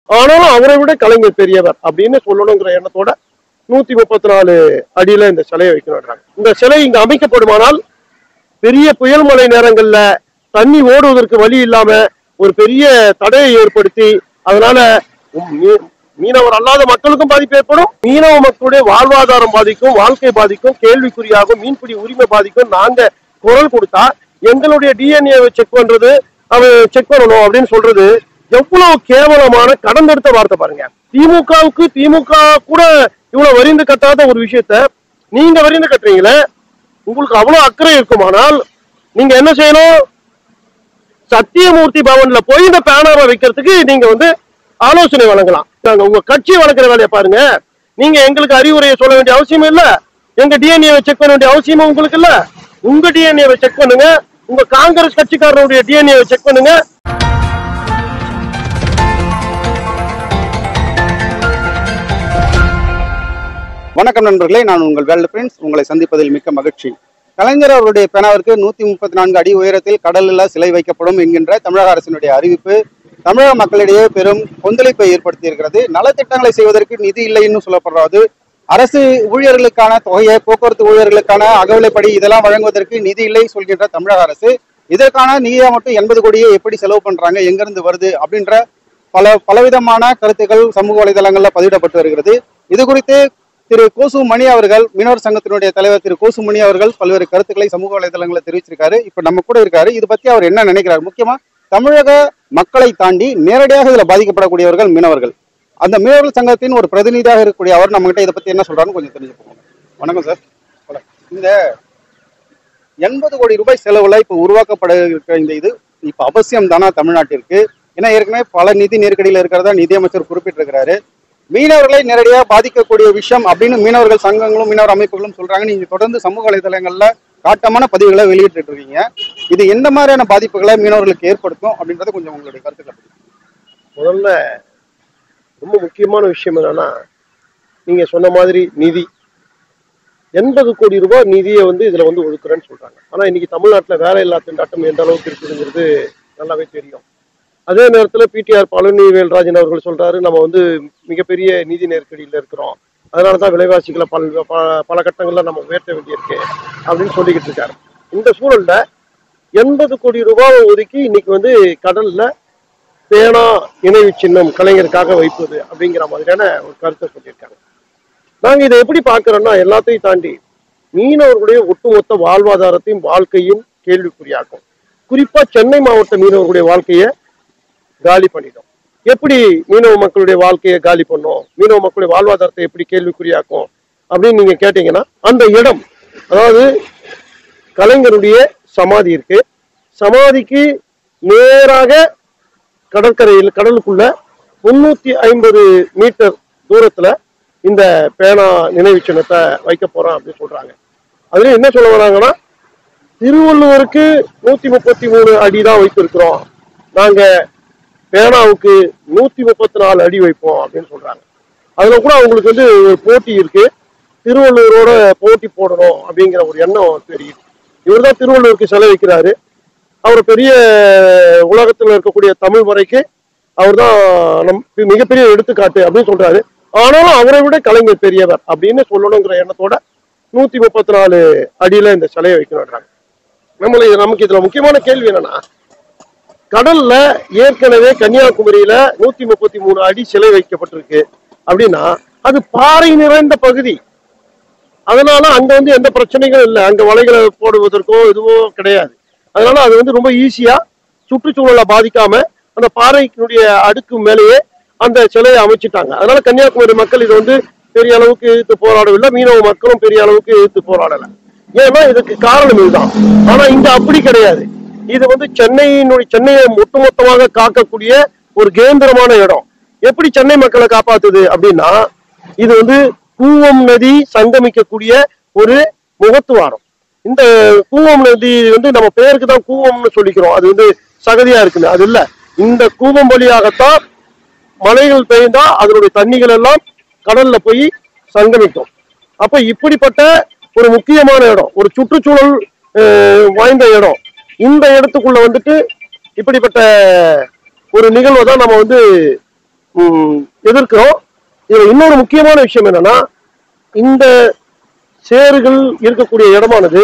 ஆனாலும் அவரை விட கலைஞர் பெரியவர் அப்படின்னு சொல்லணுங்கிற எண்ணத்தோட நூத்தி முப்பத்தி நாலு அடியில இந்த சிலையை வைக்கணுன்றாங்க இந்த சிலை இங்க அமைக்கப்படுமானால் பெரிய புயல் மழை நேரங்கள்ல தண்ணி ஓடுவதற்கு வழி இல்லாம ஒரு பெரிய தடையை ஏற்படுத்தி அதனால மீ- மீனவர் அல்லாத மக்களுக்கும் பாதிப்பு ஏற்படும் மீனவ மக்களுடைய வாழ்வாதாரம் பாதிக்கும் வாழ்க்கை பாதிக்கும் கேள்விக்குறியாகும் மீன்பிடி உரிமை பாதிக்கும் நாங்க குரல் கொடுத்தா எங்களுடைய டிஎன்ஏ செக் பண்றது அவன் செக் பண்ணணும் அப்படின்னு சொல்றது எவ்வளவு கேவலமான கடந்தெடுத்த வார்த்தை பாருங்க திமுகவுக்கு திமுக கூட இவ்வளவு வரிந்து கட்டாத ஒரு விஷயத்த நீங்க வரிந்து கட்டுறீங்களே உங்களுக்கு அவ்வளவு அக்கறை இருக்குமானால் நீங்க என்ன செய்யணும் சத்தியமூர்த்தி பவன்ல போய் இந்த பேனரை வைக்கிறதுக்கு நீங்க வந்து ஆலோசனை வழங்கலாம் நாங்க உங்க கட்சி வளர்க்குற வேலையை பாருங்க நீங்க எங்களுக்கு அறிவுரையை சொல்ல வேண்டிய அவசியம் இல்ல எங்க டிஎன்ஏ செக் பண்ண வேண்டிய அவசியமும் உங்களுக்கு இல்ல உங்க டிஎன்ஏ செக் பண்ணுங்க உங்க காங்கிரஸ் கட்சிக்காரருடைய டிஎன்ஏ செக் பண்ணுங்க வணக்கம் நண்பர்களே நான் உங்கள் வேல்டு பிரின்ஸ் உங்களை சந்திப்பதில் மிக்க மகிழ்ச்சி கலைஞர் அவருடைய பேனாவிற்கு நூத்தி முப்பத்தி நான்கு அடி உயரத்தில் கடலில் சிலை வைக்கப்படும் என்கின்ற தமிழக அரசினுடைய அறிவிப்பு தமிழக மக்களிடையே பெரும் கொந்தளிப்பை ஏற்படுத்தி இருக்கிறது நலத்திட்டங்களை செய்வதற்கு நிதி இல்லைன்னு சொல்லப்படுறது அரசு ஊழியர்களுக்கான தொகையை போக்குவரத்து ஊழியர்களுக்கான அகவிலைப்படி இதெல்லாம் வழங்குவதற்கு நிதி இல்லை சொல்கின்ற தமிழக அரசு இதற்கான நிதியை மட்டும் எண்பது கோடியை எப்படி செலவு பண்றாங்க எங்கிருந்து வருது அப்படின்ற பல பலவிதமான கருத்துக்கள் சமூக வலைதளங்கள்ல பதிவிடப்பட்டு வருகிறது இது குறித்து திரு கோசு மணி அவர்கள் மீனவர் சங்கத்தினுடைய தலைவர் திரு கோசு மணி அவர்கள் பல்வேறு கருத்துக்களை சமூக வலைதளங்களில் தெரிவிச்சிருக்காரு இப்ப நம்ம கூட இருக்காரு இது பத்தி அவர் என்ன நினைக்கிறார் முக்கியமா தமிழக மக்களை தாண்டி நேரடியாக இதுல பாதிக்கப்படக்கூடியவர்கள் மீனவர்கள் அந்த மீனவர்கள் சங்கத்தின் ஒரு பிரதிநிதியாக இருக்கக்கூடிய அவர் நம்ம கிட்ட இதை பத்தி என்ன சொல்றாருன்னு கொஞ்சம் தெரிஞ்சுப்போம் வணக்கம் சார் வணக்கம். இந்த எண்பது கோடி ரூபாய் செலவுல இப்ப உருவாக்கப்பட இருக்கிற இந்த இது இப்ப அவசியம் தானா தமிழ்நாட்டிற்கு ஏன்னா ஏற்கனவே பல நிதி நெருக்கடியில் இருக்கிறதா நிதியமைச்சர் குறிப்பிட்டிருக்கிறாரு மீனவர்களை நேரடியாக பாதிக்கக்கூடிய விஷயம் அப்படின்னு மீனவர்கள் சங்கங்களும் மீனவர் அமைப்புகளும் சொல்றாங்க நீங்க தொடர்ந்து சமூக வலைதளங்கள்ல காட்டமான பதிவுகளை வெளியிட்டு இருக்கீங்க இது எந்த மாதிரியான பாதிப்புகளை மீனவர்களுக்கு ஏற்படுத்தும் அப்படின்றத கொஞ்சம் உங்களுடைய கருத்துக்களை பதிவு. முதல்ல ரொம்ப முக்கியமான விஷயம் என்னன்னா நீங்க சொன்ன மாதிரி நிதி எண்பது கோடி ரூபாய் நிதியை வந்து இதுல வந்து ஒதுக்குறேன்னு சொல்றாங்க ஆனா இன்னைக்கு தமிழ்நாட்டுல வேலை இல்லா திண்டாட்டம் எந்த அளவுக்கு இருக்குதுங்கிறது நல்லாவே தெரியும் அதே நேரத்துல பிடிஆர் பழனிவேல் ராஜன் அவர்கள் சொல்றாரு நம்ம வந்து மிகப்பெரிய நிதி நெருக்கடியில இருக்கிறோம் அதனாலதான் விலைவாசிகளை பல ப- பல கட்டங்கள்ல நம்ம உயர்த்த வேண்டியிருக்கு அப்படின்னு சொல்லிக்கிட்டு இருக்காரு இந்த சூழல்ல எண்பது கோடி ரூபாய் ஒதுக்கி இன்னைக்கு வந்து கடல்ல பேனா நினைவு சின்னம் கலைஞருக்காக வைப்பது அப்படிங்கிற மாதிரியான ஒரு கருத்தை சொல்லியிருக்காங்க நாங்க இதை எப்படி பார்க்கறோம்னா எல்லாத்தையும் தாண்டி மீனவர்களுடைய ஒட்டுமொத்த வாழ்வாதாரத்தையும் வாழ்க்கையும் கேள்விக்குறியாக்கும் குறிப்பா சென்னை மாவட்ட மீனவர்களுடைய வாழ்க்கையை காலி பண்ணிடும் எப்படி மீனவ மக்களுடைய வாழ்க்கையை காலி பண்ணும் மீனவ மக்களுடைய வாழ்வாதாரத்தை எப்படி கேள்விக்குறியாக்கும் அப்படின்னு நீங்க கேட்டீங்கன்னா அந்த இடம் அதாவது கலைஞருடைய சமாதி இருக்கு சமாதிக்கு நேராக கடற்கரையில் கடலுக்குள்ள முன்னூத்தி ஐம்பது மீட்டர் தூரத்துல இந்த பேனா நினைவு சின்னத்தை வைக்க போறோம் அப்படின்னு சொல்றாங்க அதுல என்ன சொல்ல வராங்கன்னா திருவள்ளுவருக்கு நூத்தி முப்பத்தி மூணு அடி தான் வைத்திருக்கிறோம் நாங்க பேனாவுக்கு நூத்தி முப்பத்தி நாலு அடி வைப்போம் அப்படின்னு சொல்றாங்க அதுல கூட அவங்களுக்கு வந்து ஒரு போட்டி இருக்கு திருவள்ளுவரோட போட்டி போடணும் அப்படிங்கிற ஒரு எண்ணம் தெரியுது இவர் தான் திருவள்ளுவருக்கு சிலை வைக்கிறாரு அவர் பெரிய உலகத்துல இருக்கக்கூடிய தமிழ் முறைக்கு அவர் தான் நம் மிகப்பெரிய எடுத்துக்காட்டு அப்படின்னு சொல்றாரு ஆனாலும் அவரை விட கலைஞர் பெரியவர் அப்படின்னு சொல்லணுங்கிற எண்ணத்தோட நூத்தி முப்பத்தி நாலு அடியில இந்த சிலையை வைக்கணுன்றாங்க நம்மள இது நமக்கு இதுல முக்கியமான கேள்வி என்னன்னா கடல்ல ஏற்கனவே கன்னியாகுமரியில நூத்தி முப்பத்தி மூணு அடி சிலை வைக்கப்பட்டிருக்கு அப்படின்னா அது பாறை நிறைந்த பகுதி அதனால அங்க வந்து எந்த பிரச்சனைகளும் இல்லை அங்க வலைகளை போடுவதற்கோ எதுவோ கிடையாது அதனால அது வந்து ரொம்ப ஈஸியா சுற்றுச்சூழலை பாதிக்காம அந்த பாறைக்கினுடைய அடுக்கு மேலேயே அந்த சிலையை அமைச்சிட்டாங்க அதனால கன்னியாகுமரி மக்கள் இது வந்து பெரிய அளவுக்கு எதிர்த்து போராடவில்லை மீனவ மக்களும் பெரிய அளவுக்கு எதிர்த்து போராடல ஏன்னா இதுக்கு காரணம் இதுதான் ஆனா இங்க அப்படி கிடையாது இது வந்து சென்னையினுடைய சென்னையை ஒட்டுமொத்தமாக காக்கக்கூடிய ஒரு கேந்திரமான இடம் எப்படி சென்னை மக்களை காப்பாத்துது அப்படின்னா இது வந்து கூவம் நதி சங்கமிக்கக்கூடிய ஒரு முகத்துவாரம் இந்த கூவம் நதி வந்து நம்ம பேருக்கு தான் கூவம்னு சொல்லிக்கிறோம் அது வந்து சகதியா இருக்குன்னு அது இல்ல இந்த கூவம் வழியாகத்தான் மழைகள் பெய்ந்தா அதனுடைய தண்ணிகள் எல்லாம் கடல்ல போய் சங்கமிக்கும் அப்ப இப்படிப்பட்ட ஒரு முக்கியமான இடம் ஒரு சுற்றுச்சூழல் அஹ், வாய்ந்த இடம் இந்த இடத்துக்குள்ள வந்துட்டு இப்படிப்பட்ட ஒரு நிகழ்வை தான் நம்ம வந்து ம், எதிர்க்கிறோம் இதுல இன்னொரு முக்கியமான விஷயம் என்னன்னா இந்த சேறுகள் இருக்கக்கூடிய இடமானது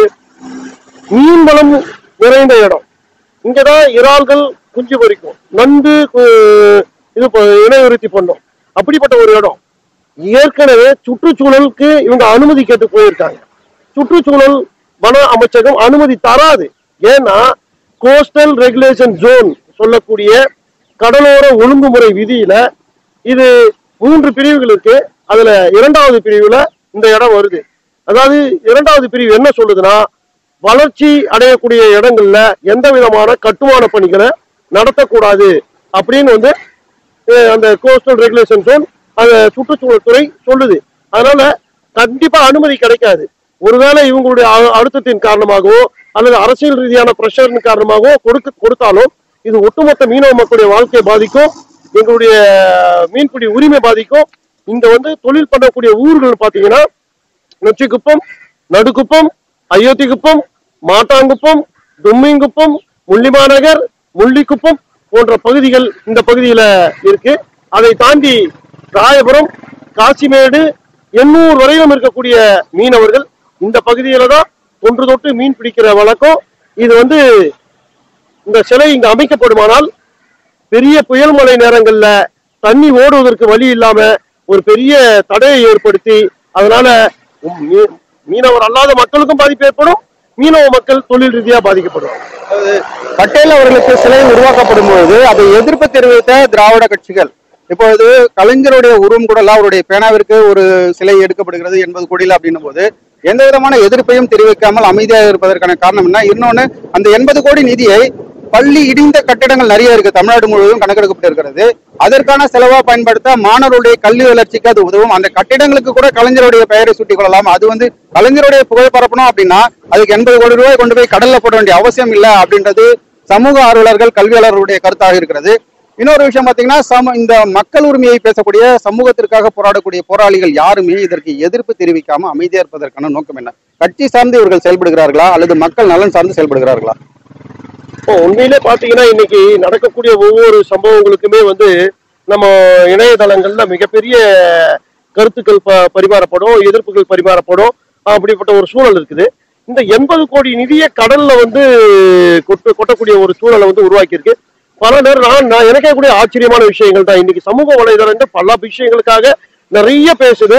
மீன்வளம் நிறைந்த இடம் இங்கதான் இறால்கள் குஞ்சு பொரிக்கும் நண்டு கு- இது ப- இனவிருத்தி பண்ணும் அப்படிப்பட்ட ஒரு இடம் ஏற்கனவே சுற்றுச்சூழலுக்கு இவங்க அனுமதி கேட்டு போயிருக்காங்க சுற்றுச்சூழல் வன அமைச்சகம் அனுமதி தராது ஏன்னா கோஸ்டல் ரெகுலேஷன் ஜோன் சொல்லக்கூடிய கடலோர ஒழுங்குமுறை விதியில இது மூன்று பிரிவுகள் இருக்கு அதுல இரண்டாவது பிரிவுல இந்த இடம் வருது அதாவது இரண்டாவது பிரிவு என்ன சொல்லுதுன்னா வளர்ச்சி அடையக்கூடிய இடங்கள்ல எந்த விதமான கட்டுமான பணிகளை நடத்தக்கூடாது அப்படின்னு வந்து அஹ், அந்த கோஸ்டல் ரெகுலேஷன் ஜோன் அந்த சுற்றுச்சூழல் துறை சொல்லுது அதனால கண்டிப்பா அனுமதி கிடைக்காது ஒருவேளை இவங்களுடைய அ- அழுத்தத்தின் காரணமாகவோ அல்லது அரசியல் ரீதியான பிரஷரின் காரணமாகவோ கொடுக்க கொடுத்தாலும் இது ஒட்டுமொத்த மீனவ மக்களுடைய வாழ்க்கையை பாதிக்கும் எங்களுடைய மீன்பிடி உரிமை பாதிக்கும் இங்க வந்து தொழில் பண்ணக்கூடிய ஊர்கள் பாத்தீங்கன்னா நொச்சிக்குப்பம் நடுக்குப்பம் அயோத்திக்குப்பம் மாட்டாங்குப்பம் தும்மிங்குப்பம் முள்ளிமாநகர் முள்ளிக்குப்பம் போன்ற பகுதிகள் இந்த பகுதியில இருக்கு அதை தாண்டி ராயபுரம் காசிமேடு எண்ணூர் வரையிலும் இருக்கக்கூடிய மீனவர்கள் இந்த பகுதியில தான் தொன்று தொட்டு மீன் பிடிக்கிற வழக்கம் இது வந்து இந்த சிலை இங்க அமைக்கப்படுமானால் பெரிய புயல் மழை நேரங்கள்ல தண்ணி ஓடுவதற்கு வழி இல்லாம ஒரு பெரிய தடையை ஏற்படுத்தி அதனால மீ- மீனவர் அல்லாத மக்களுக்கும் பாதிப்பு ஏற்படும் மீனவ மக்கள் தொழில் ரீதியா பாதிக்கப்படும் பட்டேல் அவர்களுக்கு சிலை உருவாக்கப்படும் பொழுது அதை எதிர்ப்பு தெரிவித்த திராவிட கட்சிகள் இப்பொழுது கலைஞருடைய உருவம் கூட அவருடைய பேனாவிற்கு ஒரு சிலை எடுக்கப்படுகிறது என்பது கூடியில் அப்படின்னும் போது எந்த விதமான எதிர்ப்பையும் தெரிவிக்காமல் அமைதியாக இருப்பதற்கான காரணம் என்ன இன்னொன்னு அந்த எண்பது கோடி நிதியை பள்ளி இடிந்த கட்டிடங்கள் நிறைய இருக்கு தமிழ்நாடு முழுவதும் கணக்கெடுக்கப்பட்டிருக்கிறது அதற்கான செலவா பயன்படுத்த மாணவருடைய கல்வி வளர்ச்சிக்கு அது உதவும் அந்த கட்டிடங்களுக்கு கூட கலைஞருடைய பெயரை சூட்டிக் கொள்ளலாம் அது வந்து கலைஞருடைய புகழ் பரப்பணும் அப்படின்னா அதுக்கு எண்பது கோடி ரூபாய் கொண்டு போய் கடல்ல போட வேண்டிய அவசியம் இல்லை அப்படின்றது சமூக ஆர்வலர்கள் கல்வியாளர்களுடைய கருத்தாக இருக்கிறது இன்னொரு விஷயம் பாத்தீங்கன்னா சம இந்த மக்கள் உரிமையை பேசக்கூடிய சமூகத்திற்காக போராடக்கூடிய போராளிகள் யாருமே இதற்கு எதிர்ப்பு தெரிவிக்காம அமைதியா இருப்பதற்கான நோக்கம் என்ன கட்சி சார்ந்து இவர்கள் செயல்படுகிறார்களா அல்லது மக்கள் நலன் சார்ந்து செயல்படுகிறார்களா இப்போ உண்மையிலே பாத்தீங்கன்னா இன்னைக்கு நடக்கக்கூடிய ஒவ்வொரு சம்பவங்களுக்குமே வந்து நம்ம இணையதளங்கள்ல மிகப்பெரிய கருத்துக்கள் ப- பரிமாறப்படும் எதிர்ப்புகள் பரிமாறப்படும் அப்படிப்பட்ட ஒரு சூழல் இருக்குது இந்த எண்பது கோடி நிதியை கடல்ல வந்து கொட்டு கொட்டக்கூடிய ஒரு சூழலை வந்து உருவாக்கியிருக்கு பல நேரம் நான் நான் எனக்கே கூட ஆச்சரியமான விஷயங்கள் தான் இன்னைக்கு சமூக வலைதளங்கள் பல விஷயங்களுக்காக நிறைய பேசுது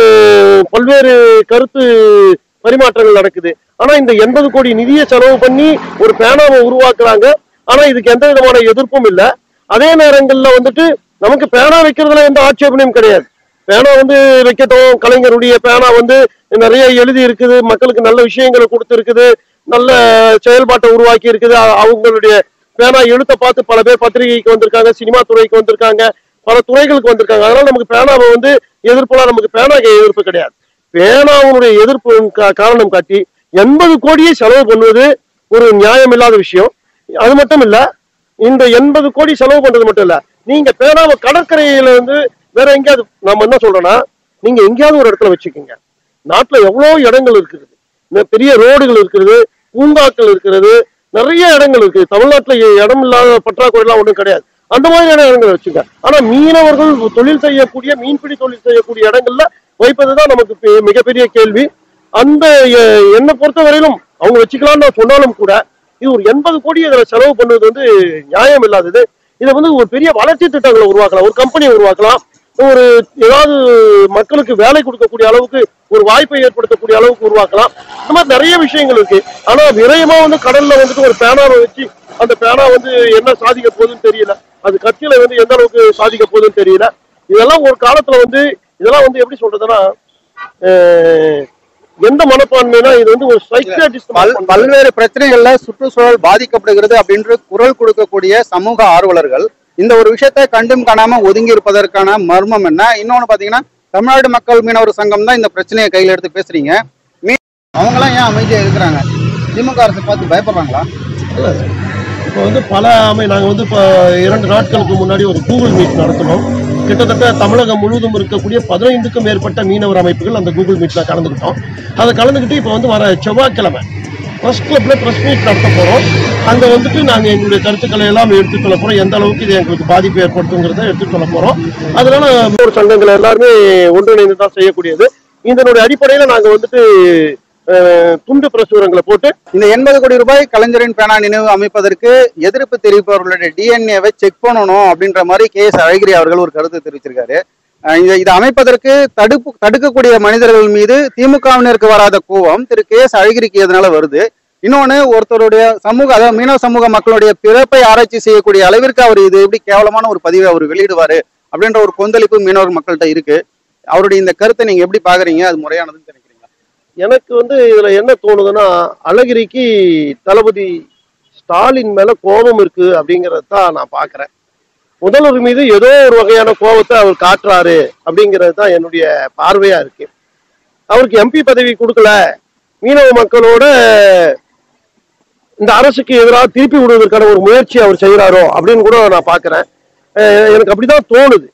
அஹ் பல்வேறு கருத்து பரிமாற்றங்கள் நடக்குது ஆனா இந்த எண்பது கோடி நிதியை செலவு பண்ணி ஒரு பேனாவை உருவாக்குறாங்க ஆனா இதுக்கு எந்த விதமான எதிர்ப்பும் இல்ல அதே நேரங்கள்ல வந்துட்டு நமக்கு பேனா வைக்கிறதுல எந்த ஆட்சேபனையும் கிடையாது பேனா வந்து வைக்கட்டும் கலைஞருடைய பேனா வந்து நிறைய எழுதி இருக்குது மக்களுக்கு நல்ல விஷயங்களை கொடுத்துருக்குது நல்ல செயல்பாட்டை உருவாக்கி இருக்குது அ- அவங்களுடைய பேனா எழுத்தை பார்த்து பல பேர் பத்திரிகைக்கு வந்திருக்காங்க சினிமா துறைக்கு வந்திருக்காங்க பல துறைகளுக்கு வந்திருக்காங்க அதனால நமக்கு பேனாவை வந்து எதிர்ப்புலாம் நமக்கு பேனாக்கு எதிர்ப்பு கிடையாது பேனாவுடைய எதிர்ப்பு கா- காரணம் காட்டி எண்பது கோடியை செலவு பண்ணுவது ஒரு நியாயம் இல்லாத விஷயம் அது மட்டும் இல்ல இந்த எண்பது கோடி செலவு பண்றது மட்டும் இல்ல நீங்க பேனாவை கடற்கரையில வந்து வேற எங்கேயாவது நம்ம என்ன சொல்றோம்னா நீங்க எங்கேயாவது ஒரு இடத்துல வச்சுக்கோங்க நாட்டுல எவ்வளவு இடங்கள் இருக்குது இந்த பெரிய ரோடுகள் இருக்கிறது பூங்காக்கள் இருக்கிறது நிறைய இடங்கள் இருக்கு தமிழ்நாட்டுல இடம் இல்லாத பற்றாக்குறை எல்லாம் ஒண்ணும் கிடையாது அந்த மாதிரியான இடங்கள் வச்சுங்க ஆனா மீனவர்கள் தொழில் செய்யக்கூடிய மீன்பிடி தொழில் செய்யக்கூடிய இடங்கள்ல வைப்பதுதான் நமக்கு பெ- மிகப்பெரிய கேள்வி அந்த எ- என்னை பொறுத்த வரையிலும் அவங்க வச்சுக்கலாம்னு நான் சொன்னாலும் கூட இது ஒரு எண்பது கோடி இதுல செலவு பண்ணுவது வந்து நியாயம் இல்லாதது இதை வந்து ஒரு பெரிய வளர்ச்சி திட்டங்களை உருவாக்கலாம் ஒரு கம்பெனியை உருவாக்கலாம் ஒரு ஏதாவது மக்களுக்கு வேலை கொடுக்கக்கூடிய அளவுக்கு ஒரு வாய்ப்பை ஏற்படுத்தக்கூடிய அளவுக்கு உருவாக்கலாம் இந்த மாதிரி நிறைய விஷயங்கள் இருக்கு ஆனா விரயமா வந்து கடல்ல வந்துட்டு ஒரு பேனாவை வச்சு அந்த பேனா வந்து என்ன சாதிக்க போகுதுன்னு தெரியல அது கட்சியில வந்து எந்த அளவுக்கு சாதிக்க போகுதுன்னு தெரியல இதெல்லாம் ஒரு காலத்துல வந்து இதெல்லாம் வந்து எப்படி சொல்றதுன்னா அஹ், எந்த மனப்பான்மைனா இது வந்து ஒரு சைக்கியாட்டிஸ்ட் பல் பல்வேறு பிரச்சனைகள்ல சுற்றுச்சூழல் பாதிக்கப்படுகிறது அப்படின்று குரல் கொடுக்கக்கூடிய சமூக ஆர்வலர்கள் இந்த ஒரு விஷயத்தை கண்டும் காணாம ஒதுங்கி இருப்பதற்கான மர்மம் என்ன இன்னொன்னு பாத்தீங்கன்னா தமிழ்நாடு மக்கள் மீனவர் சங்கம் தான் இந்த பிரச்சனையை கையில எடுத்து பேசுறீங்க மீ அவங்களாம் ஏன் அமைதியா இருக்கிறாங்க திமுக அரசை பார்த்து பயப்படுறாங்களா இப்போ வந்து பல அமை நாங்கள் வந்து இப்போ இரண்டு நாட்களுக்கு முன்னாடி ஒரு கூகுள் மீட் நடத்தினோம் கிட்டத்தட்ட தமிழகம் முழுவதும் இருக்கக்கூடிய பதினைந்துக்கும் மேற்பட்ட மீனவர் அமைப்புகள் அந்த கூகுள் மீட்டில் கலந்துக்கிட்டோம் அதை கலந்துக்கிட்டு இப்போ வந்து வர செவ்வாய்க்கிழமை ப்ரெஸ் கிளப்ல ப்ரெஸ் மீட் நடத்த போறோம் அங்க வந்துட்டு நாங்க எங்களுடைய கருத்துக்களை எல்லாம் எடுத்துக் கொள்ள போறோம் எந்த அளவுக்கு இது எங்களுக்கு பாதிப்பு ஏற்படுத்துங்கிறத எடுத்துக் கொள்ள போறோம் அதனால ஒரு சங்கங்கள் எல்லாருமே ஒன்றிணைந்து தான் செய்யக்கூடியது இதனுடைய அடிப்படையில நாங்க வந்துட்டு அஹ், துண்டு பிரசுரங்களை போட்டு இந்த எண்பது கோடி ரூபாய் கலைஞரின் பேனா நினைவு அமைப்பதற்கு எதிர்ப்பு தெரிவிப்பவர்களுடைய டிஎன்ஏவை செக் பண்ணணும் அப்படின்ற மாதிரி கே எஸ் அழகிரி அவர்கள் ஒரு கருத்து தெரிவிச்சிருக்காரு அஹ் இந்த இதை அமைப்பதற்கு தடுப்பு தடுக்கக்கூடிய மனிதர்கள் மீது திமுகவினருக்கு வராத கோவம் திரு கே எஸ் அழகிரிக்கு எதனால வருது இன்னொன்னு ஒருத்தருடைய சமூக அதாவது மீனவ சமூக மக்களுடைய பிறப்பை ஆராய்ச்சி செய்யக்கூடிய அளவிற்கு அவர் இது எப்படி கேவலமான ஒரு பதிவை அவர் வெளியிடுவாரு அப்படின்ற ஒரு கொந்தளிப்பு மீனவர் மக்கள்கிட்ட இருக்கு அவருடைய இந்த கருத்தை நீங்க எப்படி பாக்குறீங்க அது முறையானதுன்னு நினைக்கிறீங்களா எனக்கு வந்து இதுல என்ன தோணுதுன்னா அழகிரிக்கு தளபதி ஸ்டாலின் மேல கோபம் இருக்கு அப்படிங்கறத தான் நான் பாக்குறேன் முதல்வர் மீது ஏதோ ஒரு வகையான கோபத்தை அவர் காட்டுறாரு அப்படிங்கிறது தான் என்னுடைய பார்வையா இருக்கு அவருக்கு எம்பி பதவி கொடுக்கல மீனவ மக்களோட இந்த அரசுக்கு எதிராக திருப்பி விடுவதற்கான ஒரு முயற்சி அவர் செய்கிறாரோ அப்படின்னு கூட நான் பாக்குறேன் அஹ் எனக்கு அப்படிதான் தோணுது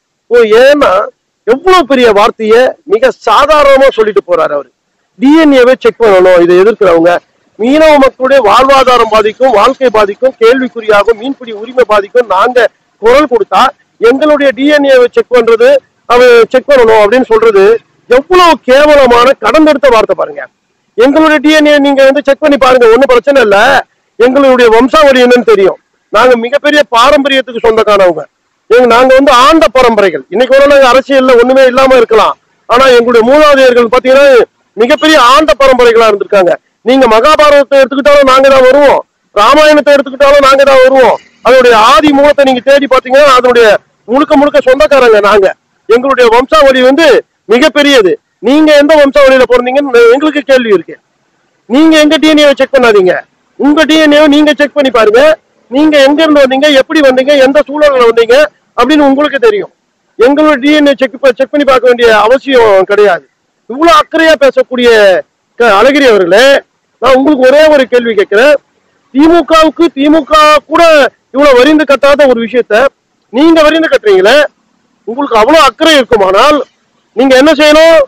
ஓ ஏன்னா எவ்வளவு பெரிய வார்த்தையை மிக சாதாரணமா சொல்லிட்டு போறாரு அவரு டிஎன்ஏவை செக் பண்ணணும் இதை எதிர்க்கிறவங்க மீனவ மக்களுடைய வாழ்வாதாரம் பாதிக்கும் வாழ்க்கை பாதிக்கும் கேள்விக்குறியாகும் மீன்பிடி உரிமை பாதிக்கும் நாங்க குரல் கொடுத்தா எங்களுடைய டிஎன்ஏவை செக் பண்றது அவன் செக் பண்ணணும் அப்படின்னு சொல்றது எவ்வளவு கேவலமான கடந்தெடுத்த வார்த்தை பாருங்க எங்களுடைய டிஎன்ஏ நீங்க வந்து செக் பண்ணி பாருங்க ஒன்றும் பிரச்சனை இல்லை எங்களுடைய வம்சாவளி என்னன்னு தெரியும் நாங்க மிகப்பெரிய பாரம்பரியத்துக்கு சொந்தக்கானவங்க எங்க நாங்க வந்து ஆண்ட பரம்பரைகள் இன்னைக்கு ஒரு நாங்க அரசியல்ல ஒண்ணுமே இல்லாம இருக்கலாம் ஆனா எங்களுடைய மூதாதையர்கள் பாத்தீங்கன்னா மிகப்பெரிய ஆண்ட பரம்பரைகளா இருந்திருக்காங்க நீங்க மகாபாரதத்தை எடுத்துக்கிட்டாலும் நாங்க தான் வருவோம் ராமாயணத்தை எடுத்துக்கிட்டாலும் நாங்க தான் வருவோம் அதனுடைய ஆதி மூலத்தை நீங்க தேடி பாத்தீங்கன்னா அதனுடைய முழுக்க முழுக்க சொந்தக்காரங்க நாங்க எங்களுடைய வம்சாவளி வந்து மிகப்பெரியது நீங்க எந்த வம்சாவளியில பிறந்தீங்கன்னு எங்களுக்கு கேள்வி இருக்கு நீங்க எங்க டிஎன்ஏ செக் பண்ணாதீங்க உங்க டிஎன்ஏ நீங்க செக் பண்ணி பாருங்க நீங்க எங்க இருந்து வந்தீங்க எப்படி வந்தீங்க எந்த சூழல்ல வந்தீங்க அப்படின்னு உங்களுக்கு தெரியும் எங்களோட டிஎன்ஏ செக் செக் பண்ணி பார்க்க வேண்டிய அவசியம் கிடையாது இவ்வளவு அக்கறையா பேசக்கூடிய க- அழகிரி அவர்களே நான் உங்களுக்கு ஒரே ஒரு கேள்வி கேட்கிறேன் திமுகவுக்கு திமுக கூட இவ்வளவு வரிந்து கட்டாத ஒரு விஷயத்த நீங்க வரிந்து கட்டுறீங்களே உங்களுக்கு அவ்வளவு அக்கறை இருக்குமானால் நீங்க என்ன செய்யணும்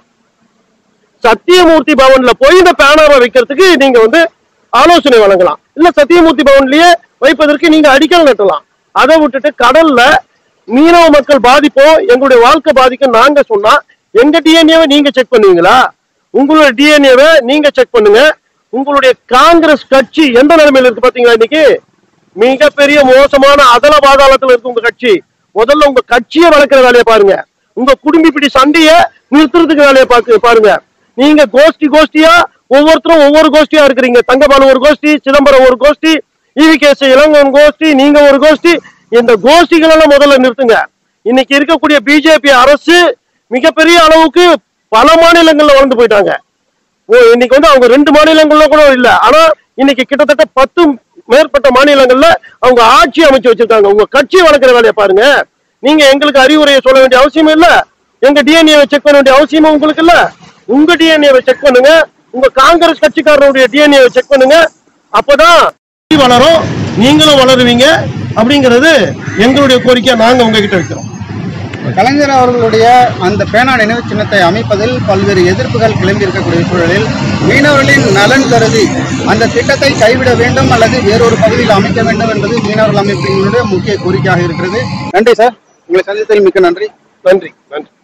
சத்தியமூர்த்தி பவன்ல போய் இந்த பேனரை வைக்கிறதுக்கு நீங்க வந்து ஆலோசனை வழங்கலாம் இல்ல சத்தியமூர்த்தி பவன்லயே வைப்பதற்கு நீங்க அடிக்கல் நட்டலாம் அதை விட்டுட்டு கடல்ல மீனவ மக்கள் பாதிப்போம் எங்களுடைய வாழ்க்கை பாதிக்கும் நாங்க சொன்னா எங்க டிஎன்ஏவை நீங்க செக் பண்ணுவீங்களா உங்களுடைய டிஎன்ஏவை நீங்க செக் பண்ணுங்க உங்களுடைய காங்கிரஸ் கட்சி எந்த நிலைமையில இருக்கு பாத்தீங்களா இன்னைக்கு மிகப்பெரிய மோசமான அதல பாதாளத்துல இருக்கு உங்க கட்சி முதல்ல உங்க கட்சியை வளர்க்கிற வேலையை பாருங்க உங்க குடும்பி பிடி சண்டையை நிறுத்துறதுக்கு வேலையை பார்க்க பாருங்க நீங்க கோஷ்டி கோஷ்டியா ஒவ்வொருத்தரும் ஒவ்வொரு கோஷ்டியா இருக்கிறீங்க தங்கபாலு ஒரு கோஷ்டி சிதம்பரம் ஒரு கோஷ்டி ஈவி கேஸ் இளங்கோன் கோஷ்டி நீங்க ஒரு கோஷ்டி இந்த கோஷ்டிகள் எல்லாம் முதல்ல நிறுத்துங்க இன்னைக்கு இருக்கக்கூடிய பிஜேபி அரசு மிகப்பெரிய அளவுக்கு பல மாநிலங்கள்ல வளர்ந்து போயிட்டாங்க ஓ இன்னைக்கு வந்து அவங்க ரெண்டு மாநிலங்கள்ல கூட இல்ல ஆனா இன்னைக்கு கிட்டத்தட்ட பத்து மேற்பட்ட மாநிலங்கள்ல அவங்க ஆட்சி அமைச்சு வச்சிருக்காங்க உங்க கட்சி வளர்க்குற வேலையை பாருங்க நீங்க எங்களுக்கு அறிவுரையை சொல்ல வேண்டிய அவசியம் இல்ல எங்க டிஎன்ஏவை செக் பண்ண வேண்டிய அவசியமும் உங்களுக்கு இல்ல உங்க டிஎன்ஏவை செக் பண்ணுங்க உங்க காங்கிரஸ் கட்சிக்காரனுடைய டிஎன்ஏவை செக் பண்ணுங்க அப்பதான் கட்சி வளரும் நீங்களும் வளருவீங்க அப்படிங்கிறது எங்களுடைய கோரிக்கையை நாங்க உங்ககிட்ட வைக்கிறோம் கலைஞர் அவர்களுடைய அந்த பேனா நினைவு சின்னத்தை அமைப்பதில் பல்வேறு எதிர்ப்புகள் கிளம்பி இருக்கக்கூடிய சூழலில் மீனவர்களின் நலன் கருதி அந்த திட்டத்தை கைவிட வேண்டும் அல்லது வேறொரு பகுதியில் அமைக்க வேண்டும் என்பது மீனவர்கள் அமைப்பினுடைய முக்கிய கோரிக்கையாக இருக்கிறது நன்றி சார் உங்களை சந்தித்ததில் மிக்க நன்றி நன்றி நன்றி